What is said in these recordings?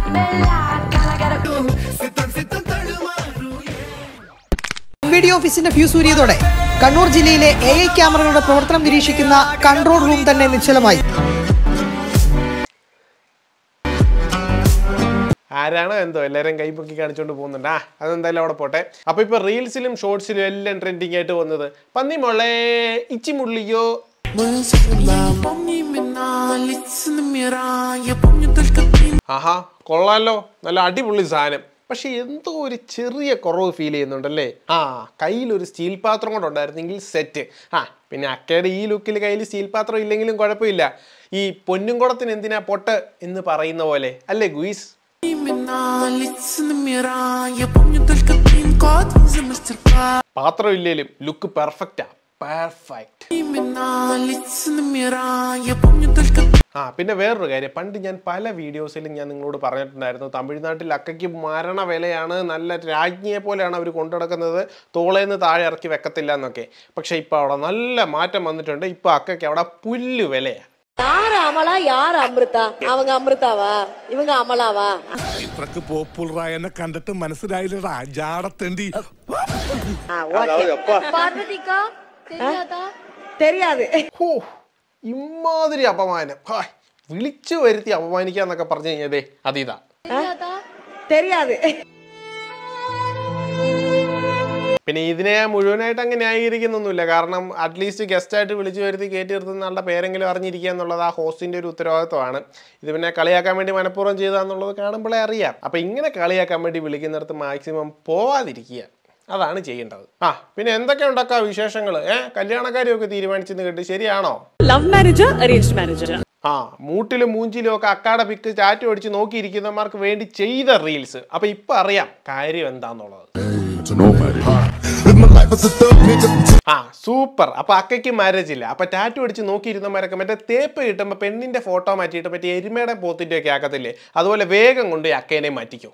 Video ഓഫീസിന്റെ fuse ഊരിയതോടെ കണ്ണൂർ ജില്ലയിലെ എ ഐ ക്യാമറകളുടെ പ്രവർത്തനം നിരീക്ഷിക്കുന്ന കൺട്രോൾ റൂം തന്നെ നിശ്ചലമായി ആരാണോ എന്തോ എല്ലാവരും കൈപ്പൊക്കി കാണിച്ചുകൊണ്ട് പോകുന്നുണ്ട് ആ അതെന്തായാലും അവിടെ പോട്ടെ അപ്പൊ ഇപ്പൊ റീൽസിലും ഷോർട്സിലും എല്ലാം ട്രെൻഡിങ് ആയിട്ട് വന്നത് പന്നി മോളെ ഇച്ചി മുള്ളിയോ ആഹാ കൊള്ളാലോ നല്ല അടിപൊളി സാധനം പക്ഷെ എന്തോ ഒരു ചെറിയ കുറവ് ഫീൽ ചെയ്യുന്നുണ്ടല്ലേ ആ കയ്യിൽ ഒരു സ്റ്റീൽ പാത്രം കൂടെ ഉണ്ടായിരുന്നെങ്കിൽ സെറ്റ് ആ പിന്നെ അക്കയുടെ ഈ ലുക്കിൽ കയ്യിൽ സ്റ്റീൽ പാത്രം ഇല്ലെങ്കിലും കുഴപ്പമില്ല ഈ പൊന്നും കുടത്തിന് എന്തിനാ പൊട്ട് എന്ന് പറയുന്ന പോലെ അല്ലേ ഗുയിസ് പാത്രം ഇല്ലേലും ലുക്ക് പെർഫെക്റ്റാ പെർഫെക്റ്റ് ആ പിന്നെ വേറൊരു കാര്യം പണ്ട് ഞാൻ പല വീഡിയോസിലും ഞാൻ നിങ്ങളോട് പറഞ്ഞിട്ടുണ്ടായിരുന്നു തമിഴ്നാട്ടിൽ അക്കയ്ക്ക് മരണ വിലയാണ് നല്ല രാജ്ഞിയെ പോലെയാണ് അവർ കൊണ്ടുനടക്കുന്നത് തോളേന്ന് താഴെ ഇറക്കി വെക്കത്തില്ല എന്നൊക്കെ പക്ഷെ ഇപ്പൊ അവിടെ നല്ല മാറ്റം വന്നിട്ടുണ്ട് ഇപ്പൊ അക്കയ്ക്ക് അവിടെ പുല്ല് വിലയാണ് யார் அமலா யார் அமிர்தா அவங்க அமிர்தாவா இவங்க அமலாவா ഇത്രക്ക് പോപ്പുലറായെന്നെ കണ്ടിട്ട് മനസ്സിലായില്ലടാ ജാടത്തേണ്ടി பார்வதிக்கா தெரியாதா தெரியாது ഹോ ഇമാതിരി അപമാനം ഹായ് വിളിച്ചു വരുത്തി അപമാനിക്കുക എന്നൊക്കെ പറഞ്ഞു കഴിഞ്ഞതേ അതിതാ தெரியாது പിന്നെ ഇതിനെ മുഴുവനായിട്ട് അങ്ങനെ ന്യായീകരിക്കുന്നൊന്നുമില്ല കാരണം അറ്റ്ലീസ്റ്റ് ഗസ്റ്റ് ആയിട്ട് വിളിച്ചു വരുത്തി കയറ്റി നിർത്തുന്ന ആളുടെ പേരെങ്കിലും അറിഞ്ഞിരിക്കുക എന്നുള്ളത് ആ ഹോസ്റ്റിന്റെ ഒരു ഉത്തരവാദിത്വമാണ് ഇത് പിന്നെ കളിയാക്കാൻ വേണ്ടി മനഃപൂർവ്വം ചെയ്താന്നുള്ളത് കാണുമ്പോഴേ അറിയാം അപ്പൊ ഇങ്ങനെ കളിയാക്കാൻ വേണ്ടി വിളിക്കുന്നിടത്ത് മാക്സിമം പോവാതിരിക്കുക അതാണ് ചെയ്യേണ്ടത് ആ പിന്നെ എന്തൊക്കെ ഉണ്ടാക്കാം വിശേഷങ്ങൾ ഏഹ് കല്യാണക്കാരെയൊക്കെ തീരുമാനിച്ചെന്ന് കേട്ട് ശരിയാണോ ലവ് മാരേജ് അറേഞ്ച് മാരേജ് ആ മൂട്ടിലും മൂഞ്ചിലും ഒക്കെ അക്കാടെ പിക്ക് ചാറ്റ് അടിച്ച് നോക്കിയിരിക്കുന്നവർക്ക് വേണ്ടി ചെയ്ത റീൽസ് അപ്പൊ ഇപ്പൊ അറിയാം കാര്യം എന്താന്നുള്ളത് ആ സൂപ്പർ അപ്പൊ അക്കയ്ക്ക് മാരേജ് ഇല്ല അപ്പൊ ടാറ്റു അടിച്ച് നോക്കിയിരുന്നവരൊക്കെ മറ്റേ തേപ്പ് കിട്ടുമ്പോ പെണ്ണിന്റെ ഫോട്ടോ മാറ്റിയിട്ട് മറ്റേ എരുമയുടെ പോത്തിന്റെ ഒക്കെ ആക്കത്തില്ലേ അതുപോലെ വേഗം കൊണ്ട് ഈ അക്കേനെ മാറ്റിക്കോ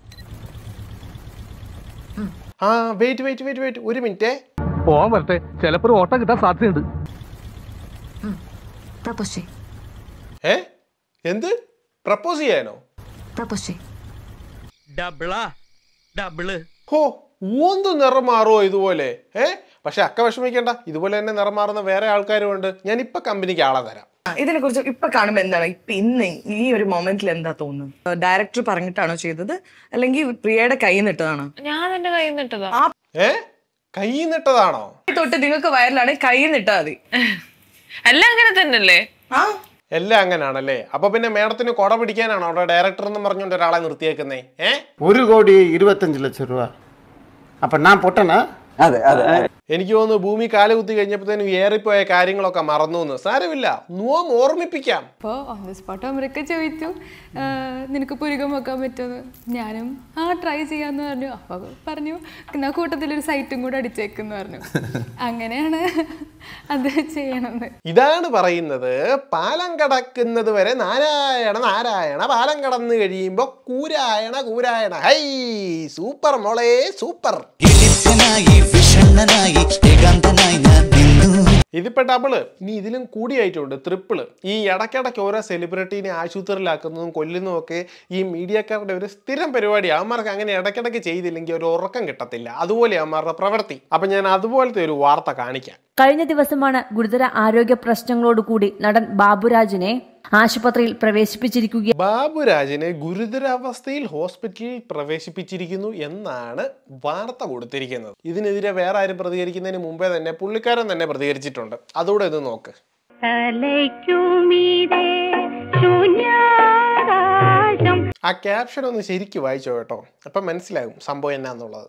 ആ വെയിറ്റ് വെയിറ്റ് വെയിറ്റ് വെയിറ്റ് ഒരു മിനിറ്റേ പോവാൻ വരട്ടെ ചിലപ്പോ ഒരു ഓട്ടം കിട്ടാൻ സാധ്യതയുണ്ട് പ്രപ്പോസ് ചെയ് ഏ എന്ത് പ്രപ്പോസ് ചെയ്യാനോ പ്രപ്പോസ് ചെയ് ഡബിളാ ഡബിള് ഹോ ഓന്ത് നിറം മാറുമോ ഇതുപോലെ ഏ പക്ഷെ അക്ക വിഷമിക്കേണ്ട ഇതുപോലെ തന്നെ നിറം മാറുന്ന വേറെ ആൾക്കാരും ഉണ്ട് ഞാൻ ഇപ്പൊ കമ്പനിക്ക് ആളെ തരാം ഇതിനെ കുറിച്ച് ഇപ്പൊ കാണുമ്പോ എന്താണ് ഇപ്പൊ ഇന്ന് ഈ ഒരു മൊമെന്റിൽ എന്താ തോന്നുന്നത് ഡയറക്ടർ പറഞ്ഞിട്ടാണോ ചെയ്തത് അല്ലെങ്കിൽ പ്രിയയുടെ കൈ നിട്ടതാണോ ഞാൻ എന്റെ കയ്യിൽ നിന്നിട്ടതാ ഏ കൈ നിട്ടതാണോ തൊട്ട് നിങ്ങൾക്ക് വയറിലാണ് കൈ നിട്ടാ മതി എല്ലാം അങ്ങനെ തന്നെയല്ലേ ആ എല്ലാം അങ്ങനെയാണല്ലേ അപ്പൊ പിന്നെ മേഡത്തിന് കൊട പിടിക്കാനാണോ അവിടെ ഡയറക്ടർ എന്ന് പറഞ്ഞുകൊണ്ട് ഒരാളെ നിർത്തിയേക്കുന്നേ ഏ ഒരു കോടി ഇരുപത്തഞ്ച് ലക്ഷം രൂപ അപ്പം ഞാൻ പൊട്ടനാ എനിക്ക് തോന്നുന്നു ഭൂമി കാല് കുത്തി കഴിഞ്ഞപ്പോഴത്തേനും ഏറിപ്പോയ കാര്യങ്ങളൊക്കെ മറന്നു എന്ന് സാരമില്ല നോം ഓർമ്മിപ്പിക്കാം അപ്പോൾ ഓൺ ദി സ്പോട്ട് അവരൊക്കെ ചോദിച്ചു "ആ, നിനക്ക് പുരുകം വെക്കാൻ പറ്റുമെന്ന് ഞാനും ആ ട്രൈ ചെയ്യാന്ന് പറഞ്ഞു അപ്പോൾ പറഞ്ഞു എന്നാ കൂട്ടത്തിലൊരു സൈറ്റും കൂടെ അടിച്ചേക്കെന്ന് പറഞ്ഞു അങ്ങനെയാണ് അത് ചെയ്യണമെന്ന് ഇതാണ് പറയുന്നത് പാലം കടക്കുന്നത് വരെ നാരായണ നാരായണ പാലം കടന്നു കഴിയുമ്പോ കൂരായണ കൂരായണ ഹൈ സൂപ്പർ മോളെ സൂപ്പർ ഇതിപ്പോ ഡബിള് ഇനി ഇതിലും കൂടിയായിട്ടുണ്ട് ട്രിപ്പിള് ഈ ഇടയ്ക്കിടയ്ക്ക് ഓരോ സെലിബ്രിറ്റീനെ ആശുപത്രിയിലാക്കുന്നതും കൊല്ലുന്നതും ഒക്കെ ഈ മീഡിയക്കാരുടെ ഒരു സ്ഥിരം പരിപാടിയാണ് അവന്മാർക്ക് അങ്ങനെ ഇടയ്ക്കിടയ്ക്ക് ചെയ്തില്ലെങ്കിൽ ഒരു ഉറക്കം കിട്ടത്തില്ല അതുപോലെ അവന്മാരുടെ പ്രവൃത്തി അപ്പൊ ഞാൻ അതുപോലത്തെ ഒരു വാർത്ത കാണിക്കാം കഴിഞ്ഞ ദിവസമാണ് ഗുരുതര ആരോഗ്യ പ്രശ്നങ്ങളോടുകൂടി നടൻ ബാബുരാജിനെ ആശുപത്രിയിൽ പ്രവേശിപ്പിച്ചിരിക്കുക ബാബുരാജിനെ ഗുരുതരാവസ്ഥയിൽ ഹോസ്പിറ്റലിൽ പ്രവേശിപ്പിച്ചിരിക്കുന്നു എന്നാണ് വാർത്ത കൊടുത്തിരിക്കുന്നത് ഇതിനെതിരെ വേറെ ആരും പ്രതികരിക്കുന്നതിന് മുമ്പേ തന്നെ പുള്ളിക്കാരൻ തന്നെ പ്രതികരിച്ചിട്ടുണ്ട് അതുകൂടെ ഇത് നോക്ക് ആ ക്യാപ്ഷൻ ഒന്ന് ശരിക്കും വായിച്ചോ കേട്ടോ അപ്പൊ മനസ്സിലാകും സംഭവം എന്നാന്നുള്ളത്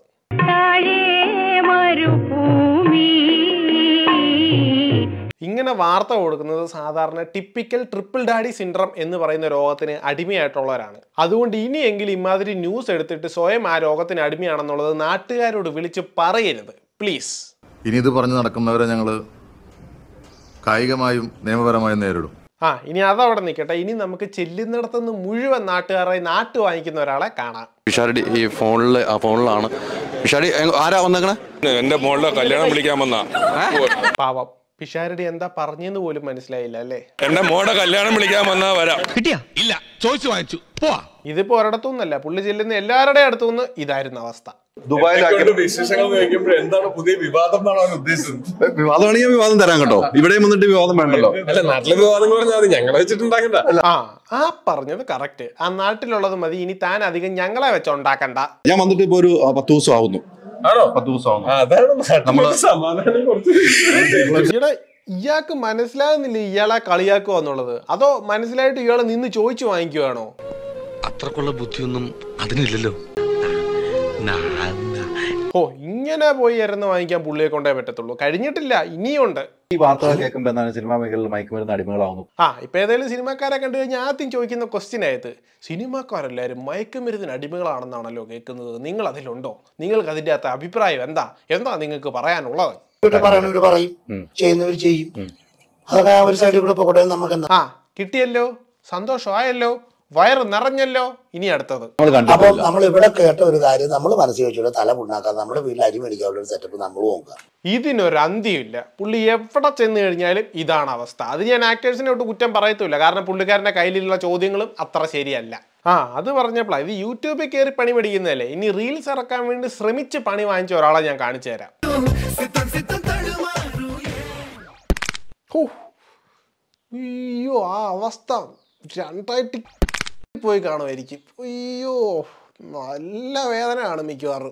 ഇങ്ങനെ വാർത്ത കൊടുക്കുന്നത് സാധാരണ ടിപ്പിക്കൽ ട്രിപ്പിൾ ഡാഡി സിൻഡ്രം എന്ന് പറയുന്ന രോഗത്തിന് അടിമയായിട്ടുള്ളവരാണ് അതുകൊണ്ട് ഇനിയെങ്കിലും ഇമാതിരി ന്യൂസ് എടുത്തിട്ട് സ്വയം ആ രോഗത്തിന് അടിമയാണെന്നുള്ളത് നാട്ടുകാരോട് വിളിച്ച് പറയരുത് പ്ലീസ് ഇനി ഇത് പറഞ്ഞു നടക്കുന്നവരെ ഞങ്ങൾ കായികമായും നിയമപരമായും നേരിടും ആ ഇനി അതവിടെ നിൽക്കട്ടെ ഇനി നമുക്ക് ചെല്ലുന്നിടത്തുനിന്ന് മുഴുവൻ നാട്ടുകാരെ നാട്ടു വാങ്ങിക്കുന്ന ഒരാളെ കാണാം പിഷാരടി ഈ ഫോണില് ആ ഫോണിലാണ് പിഷാരടി എ- ആരാ വന്നേക്കണേ എന്റെ മോളുടെ കല്യാണം വിളിക്കാൻ വന്ന പാവം പിഷാരടി എന്താ പറഞ്ഞെന്ന് പോലും മനസ്സിലായില്ല അല്ലേ എന്റെ മോളുടെ കല്യാണം വിളിക്കാൻ വന്നാ വരാം കിട്ടിയാ ഇല്ല ചോദിച്ചു വാങ്ങിച്ചു പോവാ ഇതിപ്പോ ഒരിടത്തുനിന്നല്ല പുള്ളി ചെല്ലുന്ന എല്ലാവരുടെയും അടുത്തുനിന്ന് ഇതായിരുന്നു അവസ്ഥ ദുബായിലാക്കി വിശേഷങ്ങൾ ചോദിക്കുമ്പോൾ എന്താണ് പുതിയ വിവാദം എന്നാണ് അവൻ ഉദ്ദേശിച്ചത് വിവാദമാണെങ്കിൽ വിവാദം തരാം കേട്ടോ ഇവിടെയും വന്നിട്ട് വിവാദം വേണ്ടല്ലോ അല്ല നാട്ടിലെ വിവാദങ്ങൾ പറഞ്ഞാൽ മതി ഞങ്ങളെ വെച്ചിട്ടുണ്ടാക്കണ്ട ആ ആ പറഞ്ഞത് കറക്റ്റ് ആ നാട്ടിലുള്ളത് മതി ഇനി താൻ അധികം ഞങ്ങളെ വെച്ചുണ്ടാക്കണ്ട ഞാൻ വന്നിട്ട് ഇപ്പൊ ഒരു ആ, പത്ത് ദിവസം ആവുന്നു ആണോ പത്ത് ദിവസം ആവുന്നു അതാണ് നമ്മള് സമാധാനം കുറച്ച് ഇവിടെ ഇയാൾക്ക് മനസ്സിലാകുന്നില്ല ഇയാളെ കളിയാക്കുക എന്നുള്ളത് അതോ മനസ്സിലായിട്ട് ഇയാളെ നിന്ന് ചോദിച്ചു വാങ്ങിക്കുവാണോ അത്രക്കുള്ള ബുദ്ധിയൊന്നും അതിനില്ലല്ലോ ഓ ഇങ്ങനെ പോയി ഇറന്ന് വാങ്ങിക്കാൻ പുള്ളിയെ കൊണ്ടേ പറ്റത്തുള്ളൂ കഴിഞ്ഞിട്ടില്ല ഇനിയുണ്ട് ഈ വാർത്തകൾ കേൾക്കുമ്പോൾ എന്താണ് സിനിമാ മേഖലയിൽ മയക്കുമരുന്ന് അടിമകളാവുന്നു ആ ഇപ്പൊ ഏതായാലും സിനിമാക്കാരെ കണ്ടു കഴിഞ്ഞാൽ ആദ്യം ചോദിക്കുന്ന ക്വസ്റ്റ്യൻ ആയത് സിനിമാക്കാരെല്ലാവരും മയക്കുമരുന്നിന് അടിമകളാണെന്നാണല്ലോ കേൾക്കുന്നത് നിങ്ങൾ അതിലുണ്ടോ നിങ്ങൾക്ക് അതിൻ്റെ അകത്ത് അഭിപ്രായം എന്താ എന്താ നിങ്ങൾക്ക് പറയാനുള്ളത് ഇവിടെ പറയണവര് പറയും ചെയ്യുന്നവർ ചെയ്യും അതൊക്കെ ആ ഒരു സൈഡിൽ കൂടെ പോകട്ടെ നമുക്ക് എന്താ ആ കിട്ടിയല്ലോ സന്തോഷമായല്ലോ വയറ് നിറഞ്ഞല്ലോ ഇനി അടുത്തത് അപ്പൊ നമ്മൾ ഇവിടെ കേട്ട ഒരു കാര്യം നമ്മൾ മനസ്സിൽ വെച്ചോളൂ തല പുണ്ണാക്കാതെ നമ്മുടെ വീട്ടിൽ അരി മേടിക്കാനുള്ള ഒരു സെറ്റപ്പ് നമ്മൾ നോക്കുക ഇതിനൊരു അന്ത്യമില്ല പുള്ളി എവിടെ ചെന്ന് കഴിഞ്ഞാലും ഇതാണ് അവസ്ഥ അത് ഞാൻ ആക്ടേഴ്സിനെ ഒട്ട് കുറ്റം പറയത്തില്ല കാരണം പുള്ളിക്കാരന്റെ കയ്യിലുള്ള ചോദ്യങ്ങളും അത്ര ശരിയല്ല ആ അത് പറഞ്ഞപ്പോൾ ഇത് യൂട്യൂബിൽ കയറി പണി പഠിക്കുന്നതല്ലേ ഇനി റീൽസ് ഇറക്കാൻ വേണ്ടി ശ്രമിച്ച് പണി വാങ്ങിച്ച ഒരാളെ ഞാൻ കാണിച്ചു തരാം ഹോ. അയ്യോ ആ അവസ്ഥ രണ്ടായിട്ട് പോയി കാണുമായിരിക്കും അയ്യോ നല്ല വേദനയാണ് മിക്കവാറും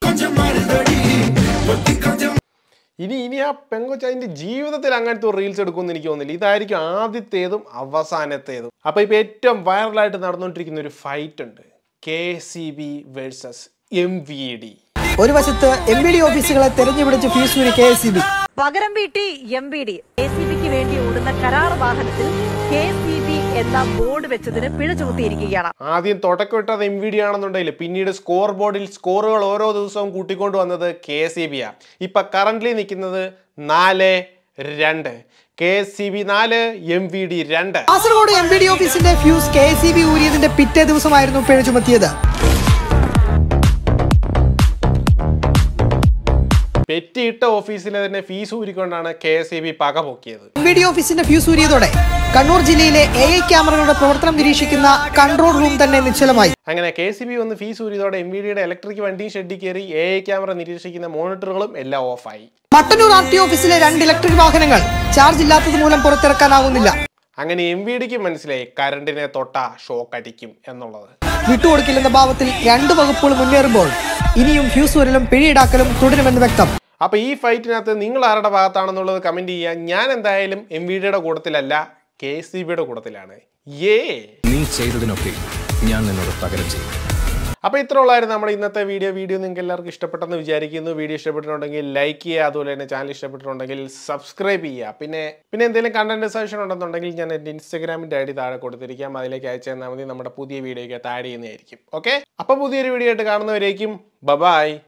ഇനി ഇനി ആ പെങ്കൊച്ച് അതിന്റെ ജീവിതത്തിൽ അങ്ങനത്തെ ഒരു റീൽസ് എടുക്കുമെന്ന് എനിക്ക് തോന്നുന്നില്ല ഇതായിരിക്കും ആദ്യത്തേതും അവസാനത്തേതും അപ്പൊ ഇപ്പൊ ഏറ്റവും വൈറലായിട്ട് നടന്നുകൊണ്ടിരിക്കുന്ന ഒരു ഫൈറ്റ് ഉണ്ട് K C B versus M V D ഒരു വശത്ത് എം ബി ഡി ഓഫീസുകളെ തെരഞ്ഞുപിടിച്ച് ഫീസ് ഊരി കെ എസ് സി ബി പകരം വീട്ടി M B D K C ബിക്ക് വേണ്ടി ഓടുന്ന കരാർ വാഹനത്തിൽ കെ സി ബി എന്ന ബോർഡ് വെച്ചതിന് പിഴ ചുമത്തിയിരിക്കുകയാണ് ആദ്യം തുടക്കമിട്ടത് എം വി ഡി ആണെന്നുണ്ടെങ്കിൽ പിന്നീട് സ്കോർ ബോർഡിൽ സ്കോറുകൾ ഓരോ ദിവസവും കൂട്ടിക്കൊണ്ട് വന്നത് കെ സി ബി ആ ഇപ്പൊ കറന്റ് നിൽക്കുന്നത് നാല് രണ്ട് കെ സി ബി നാല് എം വി ഡി രണ്ട് കാസർഗോഡ് എം ബി ഡി ഓഫീസിന്റെ fuse K S C B ഊരിയതിന്റെ പിറ്റേ ദിവസമായിരുന്നു പിഴ ചുമത്തിയത് പെറ്റിയിട്ട ഓഫീസിലെ തന്നെ ഫീസ് ഊരിക്കൊണ്ടാണ് കെ എസ് ഇ ബി പക പൊക്കിയത് എം ബി ഡി ഓഫീസിന്റെ ഫ്യൂസ് ഊരിയതോടെ കണ്ണൂർ ജില്ലയിലെ എ ഐ ക്യാമറകളുടെ പ്രവർത്തനം നിരീക്ഷിക്കുന്ന കൺട്രോൾ റൂം തന്നെ നിശ്ചലമായി അങ്ങനെ കെ സി ബി വന്ന് ഫീസ് ഊരിയതോടെ എം വി ഡിയുടെ ഇലക്ട്രിക് വണ്ടിയും ഷെഡിൽ കയറി എ ഐ ക്യാമറ നിരീക്ഷിക്കുന്ന മോണിറ്ററുകളും എല്ലാം ഓഫായി മട്ടന്നൂർ ആർ ടി ഓഫീസിലെ രണ്ട് ഇലക്ട്രിക് വാഹനങ്ങൾ ചാർജ് ഇല്ലാത്തത് മൂലം പുറത്തിറക്കാനാവുന്നില്ല അങ്ങനെ എം വി ഡിക്ക് മനസ്സിലായി കറണ്ടിനെ തൊട്ട ഷോക്ക് അടിക്കും എന്നുള്ളത് വിട്ടുകൊടുക്കില്ലെന്ന ഭാവത്തിൽ രണ്ട് വകുപ്പുകൾ മുന്നേറുമ്പോൾ ഇനിയും ഫ്യൂസ് ഊരലും പിഴയിടാക്കലും തുടരുമെന്ന് വ്യക്തം അപ്പൊ ഈ ഫൈറ്റിനകത്ത് നിങ്ങൾ ആരുടെ ഭാഗത്താണെന്നുള്ളത് കമന്റ് ചെയ്യാൻ ഞാൻ എന്തായാലും എം വി ഡിയുടെ കൂട്ടത്തിലല്ല കെ സി ബിയുടെ കൂട്ടത്തിലാണ് ഏ നീ ചെയ്തതിനൊക്കെ ഞാൻ നിന്നോട് പകരം ചെയ്യും അപ്പോൾ ഇത്ര ഉള്ളായിരുന്നു നമ്മുടെ ഇന്നത്തെ വീഡിയോ വീഡിയോ നിങ്ങൾക്ക് എല്ലാവർക്കും ഇഷ്ടപ്പെട്ടെന്ന് വിചാരിക്കുന്നു വീഡിയോ ഇഷ്ടപ്പെട്ടിട്ടുണ്ടെങ്കിൽ ലൈക്ക് ചെയ്യുക അതുപോലെ തന്നെ ചാനൽ ഇഷ്ടപ്പെട്ടിട്ടുണ്ടെങ്കിൽ സബ്സ്ക്രൈബ് ചെയ്യുക പിന്നെ പിന്നെ എന്തെങ്കിലും കണ്ടന്റ് സജഷൻ ഉണ്ടെന്നുണ്ടെങ്കിൽ ഞാൻ എൻ്റെ ഇൻസ്റ്റാഗ്രാമിൻ്റെ ഐ ഡി താഴെ കൊടുത്തിരിക്കാം അതിലേക്ക് അയച്ചു തന്നാൽ മതി നമ്മുടെ പുതിയ വീഡിയോയ്ക്ക് ആഡ് ചെയ്യുന്നതായിരിക്കും ഓക്കെ അപ്പോൾ പുതിയൊരു വീഡിയോ ആയിട്ട് കാണുന്നവരേക്കും ബബായ്